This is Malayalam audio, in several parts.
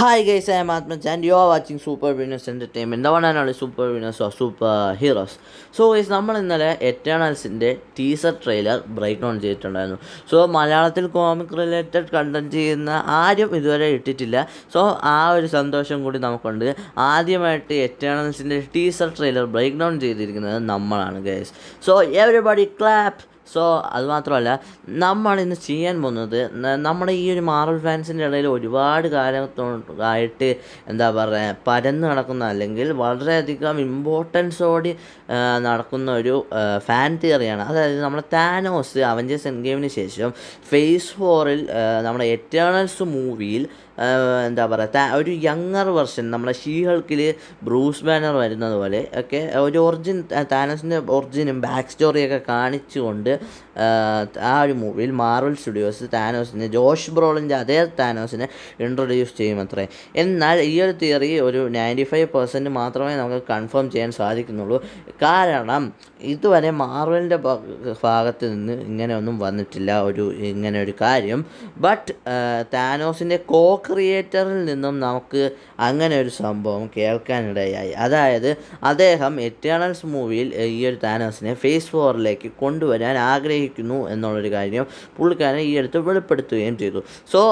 Hi guys, I am Atmaj and you are watching Super Winners Entertainment, the one and only Super Winners or Super Heroes. So guys നമ്മൾ ഇന്നലെ എറ്റേണൽസിൻ്റെ ടീസർ ട്രെയിലർ ബ്രേക്ക് ഡൗൺ ചെയ്തിട്ടുണ്ടായിരുന്നു സോ മലയാളത്തിൽ കോമിക് റിലേറ്റഡ് കണ്ടന്റ് ചെയ്യുന്ന ആരും ഇതുവരെ ഇട്ടിട്ടില്ല സോ ആ ഒരു സന്തോഷം കൂടി നമുക്കുണ്ട് ആദ്യമായിട്ട് എറ്റേണൽസിൻ്റെ ടീസർ ട്രെയിലർ ബ്രേക്ക് ഡൗൺ ചെയ്തിരിക്കുന്നത് നമ്മളാണ് guys so everybody clap so അതുമാത്രമല്ല നമ്മൾ ഇന്ന് ചെയ്യാൻ പോകുന്നത് ന- നമ്മുടെ ഈ ഒരു മാർവൽ ഫാൻസിൻ്റെ ഇടയിൽ ഒരുപാട് കാലത്തോടായിട്ട് എന്താ പറയുക പരന്ന് നടക്കുന്ന അല്ലെങ്കിൽ വളരെയധികം ഇമ്പോർട്ടൻസോടെ നടക്കുന്ന ഒരു ഫാൻ തിയറിയാണ് അതായത് നമ്മുടെ താനോസ് അവഞ്ചേഴ്സ് എൻ ഗെയിമിന് ശേഷം ഫേസ് ഫോറിൽ നമ്മുടെ എറ്റേണൽസ് മൂവിയിൽ എന്താ പറയുക ഒരു യങ്ങർ വെർഷൻ നമ്മുടെ ഷീഹൾക്കിൽ ബ്രൂസ് ബാനർ വരുന്നത് പോലെ ഒക്കെ ഒരു ഒറിജിൻ താനോസിൻ്റെ ഒറിജിനും ബാക്ക് സ്റ്റോറിയൊക്കെ കാണിച്ചുകൊണ്ട് ആ, ആ ഒരു മൂവിയിൽ മാർവൽ സ്റ്റുഡിയോസ് താനോസിനെ ജോഷ് ബ്രോളിൻ്റെ അതേ താനോസിനെ ഇൻട്രൊഡ്യൂസ് ചെയ്യും എന്നാൽ ഈ ഒരു തിയറി ഒരു നയൻറ്റി ഫൈവ് പെർസെൻറ്റ് മാത്രമേ നമുക്ക് കൺഫേം ചെയ്യാൻ സാധിക്കുന്നുള്ളൂ കാരണം ഇതുവരെ മാർവലിൻ്റെ ഭാഗത്ത് നിന്ന് ഇങ്ങനെ ഒന്നും വന്നിട്ടില്ല ഒരു ഇങ്ങനെ ഒരു കാര്യം ബട്ട് താനോസിൻ്റെ കോ ക്രിയേറ്ററിൽ നിന്നും നമുക്ക് അങ്ങനെ ഒരു സംഭവം കേൾക്കാനിടയായി അതായത് അദ്ദേഹം എറ്റേണൽസ് മൂവിയിൽ ഈ ഒരു താനോസിനെ ഫേസ് ഫോറിലേക്ക് കൊണ്ടുവരാൻ ആഗ്രഹിക്കുന്നു എന്നുള്ളൊരു കാര്യം പുള്ളിക്കാരൻ ഈ അടുത്ത് വെളിപ്പെടുത്തുകയും ചെയ്തു സോ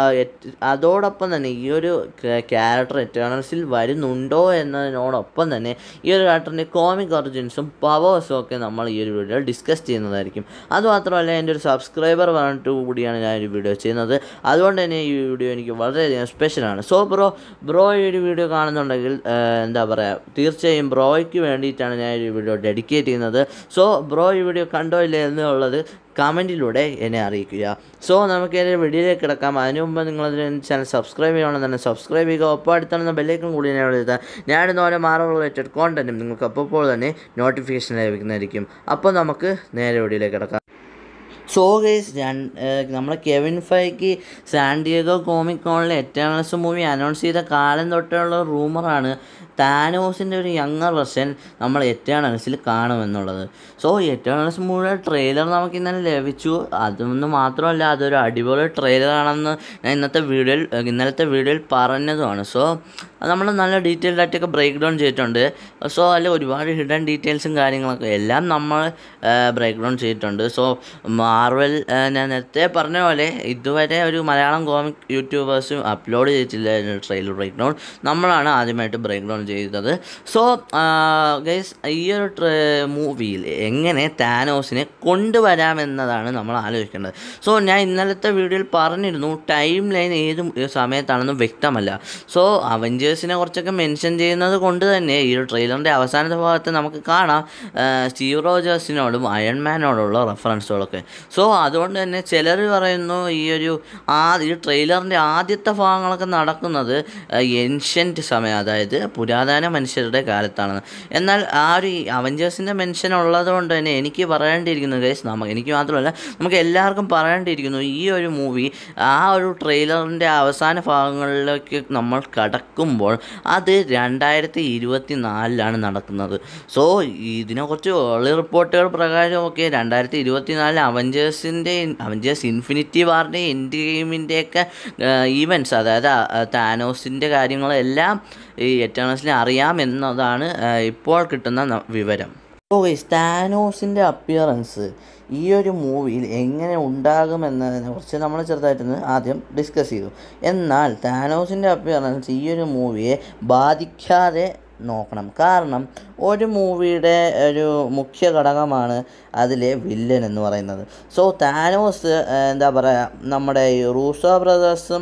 അതോടൊപ്പം തന്നെ ഈ ഒരു ക്യാരക്ടർ എറ്റേണൽസിൽ വരുന്നുണ്ടോ എന്നതിനോടൊപ്പം തന്നെ ഈ ഒരു ക്യാരക്ടറിൻ്റെ കോമിക് ഒറിജിൻസും പവേഴ്സും ഒക്കെ നമ്മൾ ഈ ഒരു വീഡിയോയിൽ ഡിസ്കസ് ചെയ്യുന്നതായിരിക്കും അതുമാത്രമല്ല എൻ്റെ ഒരു സബ്സ്ക്രൈബർ പറഞ്ഞിട്ട് കൂടിയാണ് ഞാൻ ഈ വീഡിയോ ചെയ്യുന്നത് അതുകൊണ്ട് തന്നെ ഈ വീഡിയോ എനിക്ക് വളരെയധികം സ്പെഷ്യലാണ് സോ ബ്രോ ബ്രോ ഈ ഒരു വീഡിയോ കാണുന്നുണ്ടെങ്കിൽ ആ, എന്താ പറയുക തീർച്ചയായും ബ്രോയ്ക്ക് വേണ്ടിയിട്ടാണ് ഞാൻ ഈ വീഡിയോ ഡെഡിക്കേറ്റ് ചെയ്യുന്നത് സോ ബ്രോ ഈ വീഡിയോ കണ്ടോ ഇല്ലേ എന്നുള്ളത് കമൻറ്റിലൂടെ എന്നെ അറിയിക്കുക സോ നമുക്ക് എൻ്റെ വീഡിയോയിലേക്ക് കിടക്കാം അതിനു മുമ്പ് നിങ്ങളതിന് ചാനൽ സബ്സ്ക്രൈബ് ചെയ്യണം തന്നെ സബ്സ്ക്രൈബ് ചെയ്യുക ഒപ്പം അടുത്തുള്ള ബെല്ലേക്കും കൂടി ഞാൻ എഴുതാം ഞാനിന്ന് ഓരോ മാറൽ റിലേറ്റഡ് കോണ്ടൻറ്റും നിങ്ങൾക്ക് അപ്പോൾ തന്നെ നോട്ടിഫിക്കേഷൻ ലഭിക്കുന്നതായിരിക്കും അപ്പോൾ നമുക്ക് നേരെ വീഡിയോയിലേക്ക് കിടക്കാം സോ ഗൈസ് നമ്മളെ കെവിൻ ഫൈക്ക് സാൻഡിയഗോ കോമിക് കോണിലെ എറ്റേണൽസ് മൂവി അനൗൺസ് ചെയ്ത കാലം തൊട്ടുള്ള റൂമറാണ് താനോസിൻ്റെ ഒരു യങ്ങർ വെർഷൻ നമ്മൾ എറ്റേണൽസിൽ കാണുമെന്നുള്ളത് സോ എറ്റേണൽസ് മൂവിയുടെ ട്രെയിലർ നമുക്ക് ഇന്നലെ ലഭിച്ചു അതൊന്നും മാത്രമല്ല അതൊരു അടിപൊളി ട്രെയിലറാണെന്ന് ഞാൻ ഇന്നത്തെ വീഡിയോയിൽ ഇന്നലത്തെ വീഡിയോയിൽ പറഞ്ഞതുമാണ് സോ നമ്മൾ നല്ല ഡീറ്റെയിൽഡ് ആയിട്ടൊക്കെ ബ്രേക്ക് ഡൗൺ ചെയ്തിട്ടുണ്ട് സോ അതിൽ ഒരുപാട് ഹിഡൻ ഡീറ്റെയിൽസും കാര്യങ്ങളൊക്കെ എല്ലാം നമ്മൾ ബ്രേക്ക് ഡൗൺ ചെയ്തിട്ടുണ്ട് സോ മാർവൽ ഞാൻ നേരത്തെ പറഞ്ഞ പോലെ ഇതുവരെ ഒരു മലയാളം കോമിക് യൂട്യൂബേഴ്സും അപ്ലോഡ് ചെയ്തിട്ടില്ല ട്രെയിലർ ബ്രേക്ക് ഡൗൺ നമ്മളാണ് ആദ്യമായിട്ട് ബ്രേക്ക് ഡൗൺ ചെയ്തത് സോ ഗൈസ് ഈ ഒരു മൂവിയിൽ എങ്ങനെ താനോസിനെ കൊണ്ടുവരാമെന്നതാണ് നമ്മൾ ആലോചിക്കേണ്ടത് സോ ഞാൻ ഇന്നലത്തെ വീഡിയോയിൽ പറഞ്ഞിരുന്നു ടൈം ലൈൻ ഏത് സമയത്താണെന്ന് വ്യക്തമല്ല സോ അവഞ്ചേഴ്സിനെ കുറച്ചൊക്കെ മെൻഷൻ ചെയ്യുന്നത് കൊണ്ട് തന്നെ ഈ ഒരു ട്രെയിലറിൻ്റെ അവസാനത്തെ ഭാഗത്ത് നമുക്ക് കാണാം ആ, സ്റ്റീവ് റോജേഴ്സിനോടും അയൺമാനോടുള്ള റെഫറൻസുകളൊക്കെ സോ അതുകൊണ്ട് തന്നെ ചിലർ പറയുന്നു ഈ ഒരു ആ ഈ ട്രെയിലറിൻ്റെ ആദ്യത്തെ ഭാഗങ്ങളൊക്കെ നടക്കുന്നത് ഏൻഷ്യൻറ്റ് സമയം അതായത് പുരാതന മനുഷ്യരുടെ കാലത്താണെന്ന് എന്നാൽ ആ ഒരു അവഞ്ചേഴ്സിൻ്റെ മെൻഷൻ ഉള്ളത് കൊണ്ട് തന്നെ എനിക്ക് പറയേണ്ടിയിരിക്കുന്നു ഗൈസ് നമുക്ക് എനിക്ക് മാത്രമല്ല നമുക്ക് എല്ലാവർക്കും പറയേണ്ടിയിരിക്കുന്നു ഈ ഒരു മൂവി ആ ഒരു ട്രെയിലറിൻ്റെ അവസാന ഭാഗങ്ങളിലേക്ക് നമ്മൾ കടക്കുമ്പോൾ അത് രണ്ടായിരത്തി ഇരുപത്തി നാലിലാണ് നടക്കുന്നത് സോ ഇതിനെക്കുറിച്ച് ഏർലി റിപ്പോർട്ടുകൾ പ്രകാരമൊക്കെ രണ്ടായിരത്തി ഇരുപത്തി നാലിൽ അവഞ്ചേഴ്സിൻ്റെ അവഞ്ചേഴ്സ് ഇൻഫിനിറ്റി വാറിൻ്റെ എൻഡ് ഗെയിമിൻ്റെയൊക്കെ ഈവൻറ്റ്സ് അതായത് ആ, താനോസിൻ്റെ കാര്യങ്ങളെല്ലാം ഈ എറ്റേണൽസിനെ അറിയാം എന്നതാണ് ആ, ഇപ്പോൾ കിട്ടുന്ന ന- വിവരം ഓ താനോസിൻ്റെ അപ്പിയറൻസ് ഈ ഒരു മൂവിയിൽ എങ്ങനെ ഉണ്ടാകുമെന്നതിനെ കുറിച്ച് നമ്മൾ ചെറുതായിട്ടൊന്ന് ആദ്യം ഡിസ്കസ് ചെയ്തു എന്നാൽ താനോസിൻ്റെ അപ്പിയറൻസ് ഈ ഒരു മൂവിയെ ബാധിക്കാതെ നോക്കണം കാരണം ഒരു മൂവിയുടെ ഒരു മുഖ്യ ഘടകമാണ് അതിലെ വില്ലൻ എന്ന് പറയുന്നത് സോ താനോസ് ഏഹ്, എന്താ പറയുക നമ്മുടെ ഈ റൂസോ ബ്രദേഴ്സും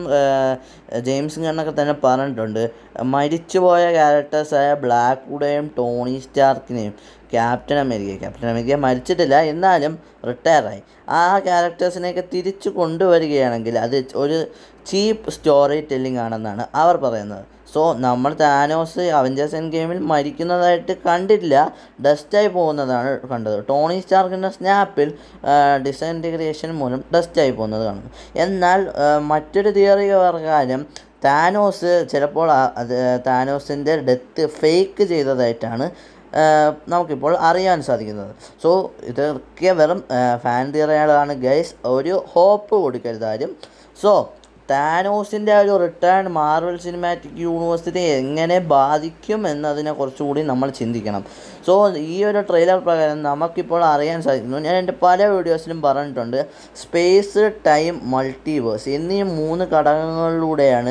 ജെയിംസ് ഗണ്ണൊക്കെ തന്നെ പറഞ്ഞിട്ടുണ്ട് മരിച്ചുപോയ ക്യാരക്ടേഴ്സായ ബ്ലാക്ക് വുഡേയും ടോണി സ്റ്റാർക്കിനെയും ക്യാപ്റ്റൻ അമേരിക്ക ക്യാപ്റ്റൻ അമേരിക്ക മരിച്ചിട്ടില്ല എന്നാലും റിട്ടയറായി ആ ക്യാരക്ടേഴ്സിനെയൊക്കെ തിരിച്ചു കൊണ്ടുവരികയാണെങ്കിൽ അത് ഒരു ചീപ്പ് സ്റ്റോറി ടെല്ലിംഗ് ആണെന്നാണ് അവർ പറയുന്നത് സോ നമ്മൾ താനോസ് അവഞ്ചേഴ്സ് എൻ ഗെയിമിൽ മരിക്കുന്നതായിട്ട് കണ്ടില്ല ഡസ്റ്റായി പോകുന്നതാണ് കണ്ടത് ടോണി സ്റ്റാർക്കിൻ്റെ സ്നാപ്പിൽ ഡിസൻറ്റിഗ്രേഷൻ മൂലം ഡസ്റ്റായി പോകുന്നത് കാണുന്നു എന്നാൽ ആ, മറ്റൊരു തിയറി പ്രകാരം താനോസ് ചിലപ്പോൾ ആ- അത് താനോസിൻ്റെ ഡെത്ത് ഫേക്ക് ചെയ്തതായിട്ടാണ് ആ, നമുക്കിപ്പോൾ അറിയാൻ സാധിക്കുന്നത് സോ ഇതൊക്കെ വെറും ഫാൻ തിയറികളാണ് ഗൈസ് ഒരു ഹോപ്പ് കൊടുക്കരുത് ആരും സോ താനോസിൻ്റെ ആ ഒരു റിട്ടേൺ മാർവൽ സിനിമാറ്റിക് യൂണിവേഴ്സിനെ എങ്ങനെ ബാധിക്കും എന്നതിനെ കുറച്ചുകൂടി നമ്മൾ ചിന്തിക്കണം സോ ഈ ഒരു ട്രെയിലർ പ്രകാരം നമുക്കിപ്പോൾ അറിയാൻ സാധിക്കുന്നു ഞാൻ എൻ്റെ പല വീഡിയോസിലും പറഞ്ഞിട്ടുണ്ട് സ്പേസ് ടൈം മൾട്ടിവേഴ്സ് എന്നീ മൂന്ന് ഘടകങ്ങളിലൂടെയാണ്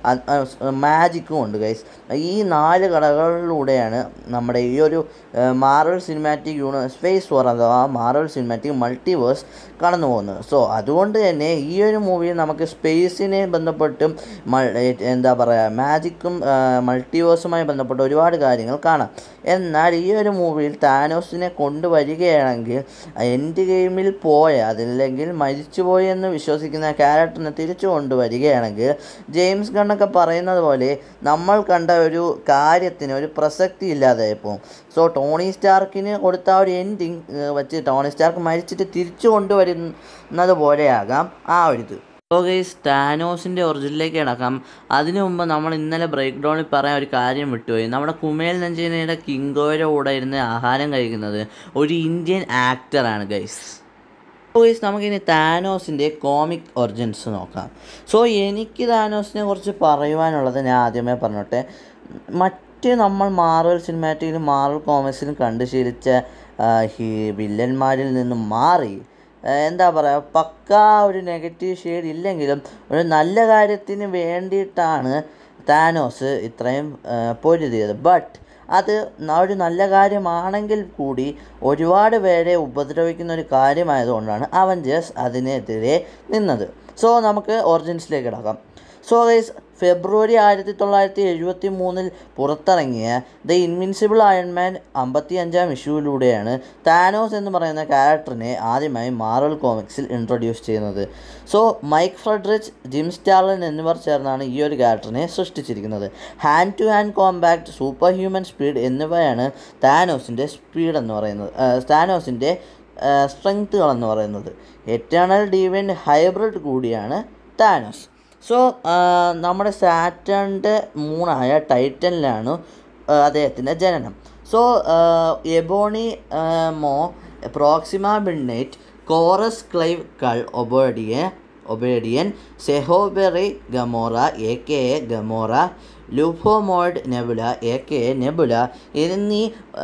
മാജിക്കും ഉണ്ട് ഗൈസ് ഈ നാല് ഘടകങ്ങളിലൂടെയാണ് നമ്മുടെ ഈ ഒരു Marvel Cinematic Universe space four അഥവാ മാർവൽ സിനിമാറ്റിക് മൾട്ടിവേഴ്സ് കടന്നു പോകുന്നത് സോ അതുകൊണ്ട് തന്നെ ഈ ഒരു മൂവിയിൽ നമുക്ക് സ്പേസിനെ ബന്ധപ്പെട്ടും മൾ എന്താ പറയുക മാജിക്കും മൾട്ടിവേഴ്സുമായി ബന്ധപ്പെട്ട ഒരുപാട് കാര്യങ്ങൾ കാണാം എന്നാൽ ഈ ഒരു മൂവിയിൽ താനോസിനെ കൊണ്ടുവരികയാണെങ്കിൽ എൻഡ് ഗെയിമിൽ പോയ അതല്ലെങ്കിൽ മരിച്ചുപോയി എന്ന് വിശ്വസിക്കുന്ന ക്യാരക്ടറിനെ തിരിച്ചു കൊണ്ടുവരികയാണെങ്കിൽ ജെയിംസ് ഗണ്ണൊക്കെ പറയുന്നത് പോലെ നമ്മൾ കണ്ട ഒരു കാര്യത്തിന് ഒരു പ്രസക്തി ഇല്ലാതെ പോകും സോ ടോണി സ്റ്റാർക്കിന് കൊടുത്ത ആ ഒരു എൻഡിങ് വെച്ച് ടോണി സ്റ്റാർക്ക് മരിച്ചിട്ട് തിരിച്ചു കൊണ്ടുവരുന്നത് പോലെയാകാം ആ ഒരു ഇത് സോ ഗൈസ് താനോസിൻ്റെ ഒറിജിനിലേക്ക് കിടക്കാം അതിനു മുമ്പ് നമ്മൾ ഇന്നലെ ബ്രേക്ക് ഡൗണിൽ പറയാൻ ഒരു കാര്യം വിട്ടുപോയി നമ്മുടെ കുമേൽ നഞ്ചിനയുടെ കിങ്കോയുടെ കൂടെ ഇരുന്ന് ആഹാരം കഴിക്കുന്നത് ഒരു ഇന്ത്യൻ ആക്ടറാണ് ഗൈസ് ഗൈസ് നമുക്കിനി താനോസിൻ്റെ കോമിക് ഒറിജിൻസ് നോക്കാം സോ എനിക്ക് താനോസിനെ കുറിച്ച് പറയുവാനുള്ളത് ഞാൻ ആദ്യമേ പറഞ്ഞോട്ടെ മറ്റ് നമ്മൾ മാർവൽ സിനിമാറ്റിക്കിലും മാർവൽ കോമിക്സിലും കണ്ടു ശീലിച്ച ഈ വില്ലന്മാരിൽ നിന്നും മാറി എന്താ പറയുക പക്ക ഒരു നെഗറ്റീവ് ഷെയ്ഡ് ഇല്ലെങ്കിലും ഒരു നല്ല കാര്യത്തിന് വേണ്ടിയിട്ടാണ് താനോസ് ഇത്രയും പൊരുതിയത് ബട്ട് അത് ഒരു നല്ല കാര്യമാണെങ്കിൽ കൂടി ഒരുപാട് പേരെ ഉപദ്രവിക്കുന്ന ഒരു കാര്യമായതുകൊണ്ടാണ് അവഞ്ചേഴ്സ് അതിനെതിരെ നിന്നത് സോ നമുക്ക് ഒറിജിൻസിലേക്ക് കിടക്കാം സോ ഗൈസ് ഫെബ്രുവരി ആയിരത്തി തൊള്ളായിരത്തി എഴുപത്തി മൂന്നിൽ പുറത്തിറങ്ങിയ ദ ഇൻവിൻസിബിൾ അയൺമാൻ അമ്പത്തി അഞ്ചാം ഇഷ്യൂവിലൂടെയാണ് താനോസ് എന്ന് പറയുന്ന ക്യാരക്ടറിനെ ആദ്യമായി മാർവൽ കോമിക്സിൽ ഇൻട്രൊഡ്യൂസ് ചെയ്യുന്നത് so Mike Friedrich Jim Starlin എന്നിവർ ചേർന്നാണ് ഈ ഒരു ക്യാരക്ടറിനെ സൃഷ്ടിച്ചിരിക്കുന്നത് hand to hand combat super human speed എന്നിവയാണ് താനോസിൻ്റെ സ്പീഡ് എന്ന് പറയുന്നത് താനോസിൻ്റെ സ്ട്രെങ്ത്തുകൾ എന്ന് പറയുന്നത് എറ്റേണൽ ഡീവൻ ഹൈബ്രിഡ് കൂടിയാണ് താനോസ് സോ നമ്മുടെ സാറ്റേണിൻ്റെ മൂണായ ടൈറ്റനിലാണ് അദ്ദേഹത്തിൻ്റെ ജനനം so Ebony Maw Proxima Midnight Corvus Glaive Cull ഒബേഡിയ Obsidian Zehoberei Gamora a k a Gamora Luphomoid Nebula a k a Nebula എന്നീ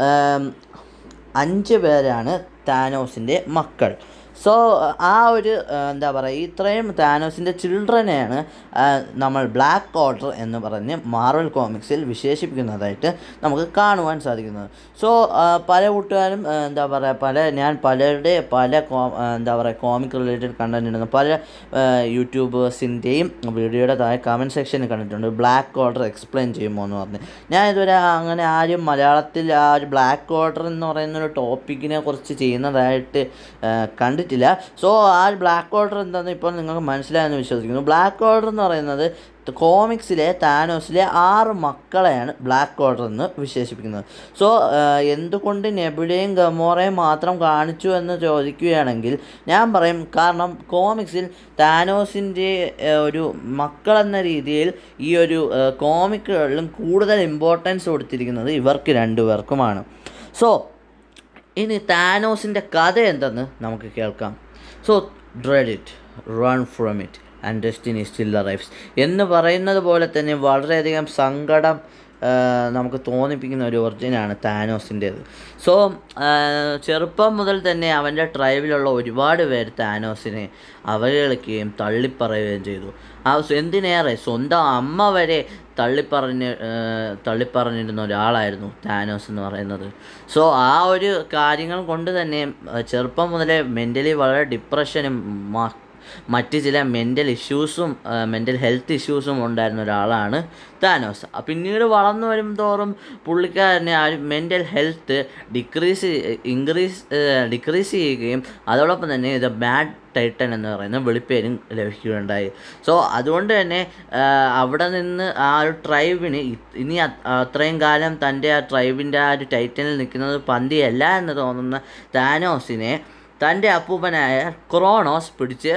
അഞ്ച് പേരാണ് താനോസിൻ്റെ മക്കൾ സോ ആ ഒരു എന്താ പറയുക ഇത്രയും താനോസിൻ്റെ ചിൽഡ്രനെയാണ് നമ്മൾ ബ്ലാക്ക് ഓർഡർ എന്ന് പറഞ്ഞ് മാർവൽ കോമിക്സിൽ വിശേഷിപ്പിക്കുന്നതായിട്ട് നമുക്ക് കാണുവാൻ സാധിക്കുന്നത് സോ പല കൂട്ടുകാരും എന്താ പറയുക പല ഞാൻ പലരുടെ പല കോ എന്താ പറയുക കോമിക് റിലേറ്റഡ് കണ്ടന്റ് ഇടുന്ന പല യൂട്യൂബേഴ്സിൻ്റെയും വീഡിയോയുടെ താഴെ കമൻറ്റ് സെക്ഷനിൽ കണ്ടിട്ടുണ്ട് ബ്ലാക്ക് ഓർഡർ എക്സ്പ്ലെയിൻ ചെയ്യുമോ എന്ന് പറഞ്ഞ് ഞാൻ ഇതുവരെ അങ്ങനെ ആരും മലയാളത്തിൽ ആ ഒരു ബ്ലാക്ക് ഓർഡർ എന്ന് പറയുന്ന ഒരു ടോപ്പിക്കിനെ കുറിച്ച് ചെയ്യുന്നതായിട്ട് കണ്ടിട്ടില്ല സോ ആ ബ്ലാക്ക് ഓർഡർ എന്താണെന്ന് ഇപ്പോൾ നിങ്ങൾക്ക് മനസ്സിലായെന്ന് വിശ്വസിക്കുന്നു ബ്ലാക്ക് ഓർഡർ എന്ന് പറയുന്നത് കോമിക്സിലെ താനോസിലെ ആറ് മക്കളെയാണ് ബ്ലാക്ക് ഓർഡർ എന്ന് വിശേഷിപ്പിക്കുന്നത് സോ എന്തുകൊണ്ട് നെബുലയും ഗമോറയും മാത്രം കാണിച്ചു എന്ന് ചോദിക്കുകയാണെങ്കിൽ ഞാൻ പറയും കാരണം കോമിക്സിൽ താനോസിൻ്റെ ഒരു മക്കളെന്ന രീതിയിൽ ഈ ഒരു കോമിക്കുകളിലും കൂടുതൽ ഇമ്പോർട്ടൻസ് കൊടുത്തിരിക്കുന്നത് ഇവർക്ക് രണ്ടുപേർക്കുമാണ് സോ ഇനി താനോസിൻ്റെ കഥ എന്തെന്ന് നമുക്ക് കേൾക്കാം so dread it run from it and destiny still arrives എന്ന് പറയുന്നത് പോലെ തന്നെ വളരെയധികം സങ്കടം നമുക്ക് തോന്നിപ്പിക്കുന്ന ഒരു ഒറിജിനാണ് താനോസിൻ്റേത് സോ ചെറുപ്പം മുതൽ തന്നെ അവൻ്റെ ട്രൈബിലുള്ള ഒരുപാട് പേര് താനോസിനെ അവഹേളിക്കുകയും തള്ളിപ്പറയുകയും ചെയ്തു ആ എന്തിനേറെ സ്വന്തം അമ്മ വരെ തള്ളിപ്പറഞ്ഞ് തള്ളിപ്പറഞ്ഞിരുന്ന ഒരാളായിരുന്നു താനോസ് എന്ന് പറയുന്നത് സോ ആ ഒരു കാര്യങ്ങൾ കൊണ്ട് തന്നെ ചെറുപ്പം മുതലേ മെൻ്റലി വളരെ ഡിപ്രഷനും മറ്റ് ചില മെൻ്റൽ ഇഷ്യൂസും മെൻ്റൽ ഹെൽത്ത് ഇഷ്യൂസും ഉണ്ടായിരുന്ന ഒരാളാണ് താനോസ് പിന്നീട് വളർന്നു വരും തോറും പുള്ളിക്കാരനെ ആ mental health decrease increase decrease ചെയ്യുകയും അതോടൊപ്പം തന്നെ ഇത് ബാഡ് ടൈറ്റൻ എന്ന് പറയുന്ന വെളിപ്പേരും ലഭിക്കുകയുണ്ടായി സോ അതുകൊണ്ട് തന്നെ അവിടെ നിന്ന് ആ ഒരു ട്രൈബിന് ഇനി അത്രയും കാലം തൻ്റെ ആ ട്രൈബിൻ്റെ ആ ഒരു ടൈറ്റനിൽ നിൽക്കുന്നത് പന്തിയല്ല എന്ന് തോന്നുന്ന താനോസിനെ തൻ്റെ അപ്പൂപ്പനായ ക്രോണോസ് പിടിച്ച്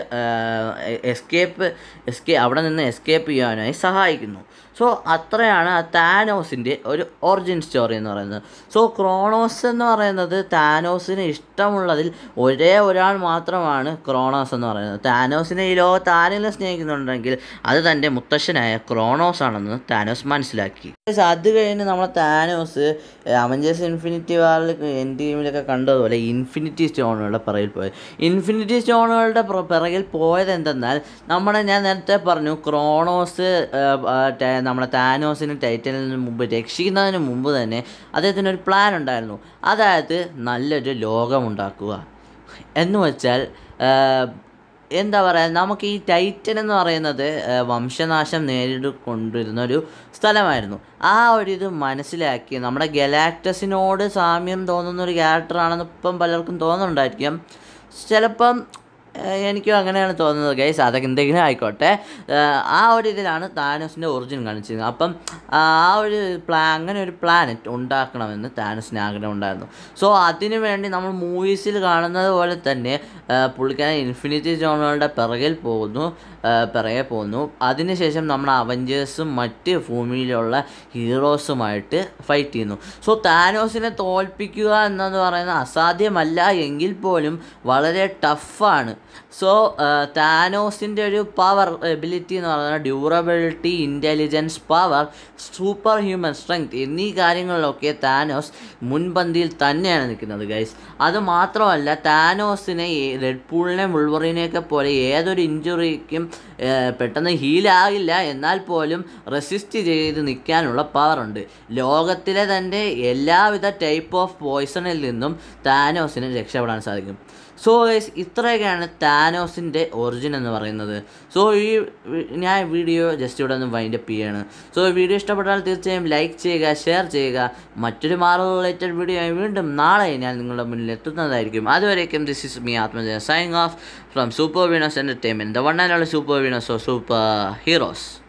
എസ്കേപ്പ് എസ്കേ അവിടെ നിന്ന് എസ്കേപ്പ് ചെയ്യാനായി സഹായിക്കുന്നു സോ അത്രയാണ് ആ താനോസിൻ്റെ ഒരു ഒറിജിൻ സ്റ്റോറി എന്ന് പറയുന്നത് സോ ക്രോണോസ് എന്ന് പറയുന്നത് താനോസിന് ഇഷ്ടമുള്ളതിൽ ഒരേ ഒരാൾ മാത്രമാണ് ക്രോണോസ് എന്ന് പറയുന്നത് താനോസിനെ ഈ ലോകത്ത് ആരെങ്കിലും സ്നേഹിക്കുന്നുണ്ടെങ്കിൽ അത് തൻ്റെ മുത്തശ്ശനായ ക്രോണോസ് ആണെന്ന് താനോസ് മനസ്സിലാക്കി അത് കഴിഞ്ഞ് നമ്മളെ താനോസ് അവഞ്ചേഴ്സ് ഇൻഫിനിറ്റി വാറിൽ എൻ ടീമിലൊക്കെ കണ്ടതുപോലെ ഇൻഫിനിറ്റി സ്റ്റോണുകളുടെ പിറകിൽ പോയത് ഇൻഫിനിറ്റി സ്റ്റോണുകളുടെ പ്ര- പിറകിൽ പോയത് എന്തെന്നാൽ നമ്മുടെ ഞാൻ നേരത്തെ പറഞ്ഞു ക്രോണോസ് നമ്മുടെ താനോസിന് ടൈറ്റലിന് മുമ്പ് രക്ഷിക്കുന്നതിന് മുമ്പ് തന്നെ അദ്ദേഹത്തിന് ഒരു പ്ലാൻ ഉണ്ടായിരുന്നു അതായത് നല്ലൊരു ലോകമുണ്ടാക്കുക എന്ന് വെച്ചാൽ ആ, എന്താ പറയുക നമുക്ക് ഈ ടൈറ്റൻ എന്ന് പറയുന്നത് ആ, വംശനാശം നേരിട്ടുകൊണ്ടിരുന്ന ഒരു സ്ഥലമായിരുന്നു ആ ഒരു ഇത് മനസ്സിലാക്കി നമ്മുടെ ഗലാക്ടസിനോട് സാമ്യം തോന്നുന്ന ഒരു ക്യാരക്ടറാണെന്ന് ഇപ്പം പലർക്കും തോന്നുന്നുണ്ടായിരിക്കും ചിലപ്പം ഏഹ് എനിക്കും അങ്ങനെയാണ് തോന്നുന്നത് ഗൈസ് അതൊക്കെ എന്തെങ്കിലും ആയിക്കോട്ടെ ഏഹ് ആ ഒരു ഇതിലാണ് താനോസിൻ്റെ ഒറിജിൻ കാണിച്ചിരുന്നത് അപ്പം ആ ഒരു പ്ലാ അങ്ങനെ ഒരു പ്ലാനറ്റ് ഉണ്ടാക്കണമെന്ന് താനോസിന് ആഗ്രഹം ഉണ്ടായിരുന്നു സോ അതിനു വേണ്ടി നമ്മൾ മൂവീസിൽ കാണുന്നത് പോലെ തന്നെ ഏഹ് പുള്ളിക്കാരൻ ഇൻഫിനിറ്റി ജോണുകളുടെ പിറകിൽ പോകുന്നു ഏഹ് പിറകെ പോകുന്നു അതിനുശേഷം നമ്മുടെ അവഞ്ചേഴ്സും മറ്റ് ഭൂമിയിലുള്ള ഹീറോസുമായിട്ട് ഫൈറ്റ് ചെയ്യുന്നു സോ താനോസിനെ തോൽപ്പിക്കുക എന്നത് പറയുന്നത് അസാധ്യമല്ല എങ്കിൽ പോലും വളരെ ടഫാണ് സോ താനോസിൻ്റെ ഒരു പവർ എബിലിറ്റി എന്ന് പറയുന്നത് durability intelligence power super human strength എന്നീ കാര്യങ്ങളിലൊക്കെ താനോസ് മുൻപന്തിയിൽ തന്നെയാണ് നിൽക്കുന്നത് ഗൈസ് അത് മാത്രമല്ല താനോസിനെ റെഡ് പൂളിനെ മുൾവറിനെയൊക്കെ പോലെ ഏതൊരു ഇഞ്ചുറിക്കും പെട്ടെന്ന് ഹീലാകില്ല എന്നാൽ പോലും റെസിസ്റ്റ് ചെയ്ത് നിൽക്കാനുള്ള പവറുണ്ട് ലോകത്തിലെ തൻ്റെ എല്ലാവിധ ടൈപ്പ് ഓഫ് പോയ്സണിൽ നിന്നും താനോസിന് രക്ഷപ്പെടാൻ സാധിക്കും സോ ഗൈസ് ഇത്രയൊക്കെയാണ് താനോസിൻ്റെ ഒറിജിൻ എന്ന് പറയുന്നത് സോ ഈ വി- ഞാൻ വീഡിയോ ജസ്റ്റ് ഇവിടെ ഒന്ന് വൈൻഡ് അപ്പ് ചെയ്യാണ് സോ വീഡിയോ ഇഷ്ടപ്പെട്ടാൽ തീർച്ചയായും ലൈക്ക് ചെയ്യുക ഷെയർ ചെയ്യുക മറ്റൊരു മാറൽ റിലേറ്റഡ് വീഡിയോ ആയി വീണ്ടും നാളെ ഞാൻ നിങ്ങളുടെ മുന്നിൽ എത്തുന്നതായിരിക്കും അതുവരേക്കും this is me Athmajaya signing off from super winners entertainment the one and only super winners or super heroes